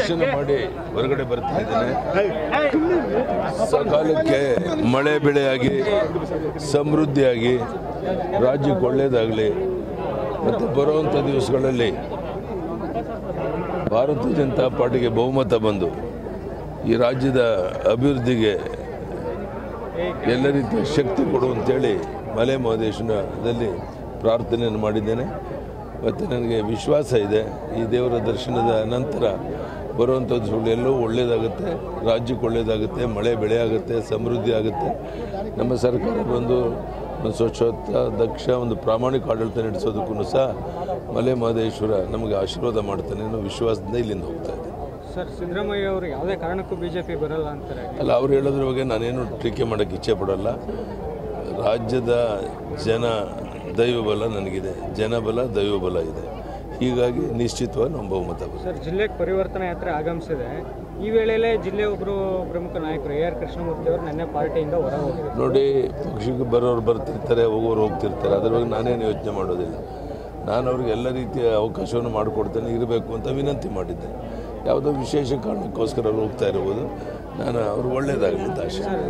ದರ್ಶನ ಮಾಡಿ ಹೊರಗಡೆ ಬರ್ತಾ ಇದ್ದೇನೆ ಸಕಾಲಕ್ಕೆ ಮಳೆ ಬೆಳೆಯಾಗಿ ಸಮೃದ್ಧಿಯಾಗಿ ರಾಜ್ಯಕ್ಕೆ ಒಳ್ಳೆಯದಾಗಲಿ ಮತ್ತು ಬರುವಂಥ ದಿವಸಗಳಲ್ಲಿ ಭಾರತೀಯ ಜನತಾ ಪಾರ್ಟಿಗೆ ಬಹುಮತ ಬಂದು ಈ ರಾಜ್ಯದ ಅಭಿವೃದ್ಧಿಗೆ ಎಲ್ಲ ರೀತಿಯ ಶಕ್ತಿ ಕೊಡು ಅಂತೇಳಿ ಮಲೆ ಮಹದೇಶ್ವರದಲ್ಲಿ ಪ್ರಾರ್ಥನೆಯನ್ನು ಮಾಡಿದ್ದೇನೆ ಮತ್ತು ನನಗೆ ವಿಶ್ವಾಸ ಇದೆ ಈ ದೇವರ ದರ್ಶನದ ನಂತರ ಬರುವಂಥ ದಿವಸಗಳು ಎಲ್ಲವೂ ಒಳ್ಳೆಯದಾಗುತ್ತೆ ರಾಜ್ಯಕ್ಕೆ ಒಳ್ಳೆಯದಾಗುತ್ತೆ ಮಳೆ ಬೆಳೆ ಆಗುತ್ತೆ ಸಮೃದ್ಧಿ ಆಗುತ್ತೆ ನಮ್ಮ ಸರ್ಕಾರ ಬಂದು ಒಂದು ಸ್ವಚ್ಛತ ದಕ್ಷ ಒಂದು ಪ್ರಾಮಾಣಿಕ ಆಡಳಿತ ನಡೆಸೋದಕ್ಕೂ ಸಹ ಮಲೆ ಮಹದೇಶ್ವರ ನಮಗೆ ಆಶೀರ್ವಾದ ಮಾಡ್ತಾನೆ ಅನ್ನೋ ವಿಶ್ವಾಸದಿಂದ ಇಲ್ಲಿಂದ ಹೋಗ್ತಾ ಇದ್ದೀನಿ ಸರ್ ಸಿದ್ದರಾಮಯ್ಯ ಅವರು ಯಾವುದೇ ಕಾರಣಕ್ಕೂ ಬಿಜೆಪಿ ಬರಲ್ಲ ಅಂತಾರೆ ಅಲ್ಲ ಅವ್ರು ಹೇಳೋದ್ರ ಬಗ್ಗೆ ನಾನೇನು ಟೀಕೆ ಮಾಡೋಕ್ಕೆ ಇಚ್ಛೆ ಪಡಲ್ಲ ರಾಜ್ಯದ ಜನ ದೈವಬಲ ನನಗಿದೆ ಜನಬಲ ದೈವಬಲ ಇದೆ ಹೀಗಾಗಿ ನಿಶ್ಚಿತವಾಗಿ ನಮ್ಮ ಬಹುಮತ ಬರುತ್ತೆ ಸರ್ ಜಿಲ್ಲೆಗೆ ಪರಿವರ್ತನಾ ಯಾತ್ರೆ ಆಗಮಿಸಿದೆ ಈ ವೇಳೆಯಲ್ಲೇ ಜಿಲ್ಲೆ ಒಬ್ಬರು ಪ್ರಮುಖ ನಾಯಕರು ಎ ಆರ್ ಕೃಷ್ಣಮೂರ್ತಿ ಅವರು ನಿನ್ನೆ ಪಾರ್ಟಿಯಿಂದ ಹೊರ ಹೋಗಿದ್ದಾರೆ ನೋಡಿ ಪಕ್ಷಕ್ಕೆ ಬರೋರು ಬರ್ತಿರ್ತಾರೆ ಹೋಗೋರು ಹೋಗ್ತಿರ್ತಾರೆ ಅದ್ರ ಬಗ್ಗೆ ನಾನೇನು ಯೋಚನೆ ಮಾಡೋದಿಲ್ಲ ನಾನು ಅವ್ರಿಗೆ ಎಲ್ಲ ರೀತಿಯ ಅವಕಾಶವನ್ನು ಮಾಡಿಕೊಡ್ತೇನೆ ಇರಬೇಕು ಅಂತ ವಿನಂತಿ ಮಾಡಿದ್ದೆ ಯಾವುದೋ ವಿಶೇಷ ಕಾರಣಕ್ಕೋಸ್ಕರ ಅವ್ರು ಹೋಗ್ತಾ ಇರ್ಬೋದು ನಾನು ಅವ್ರು ಒಳ್ಳೇದಾಗಲಿ ಅಂತ ಆಶೆ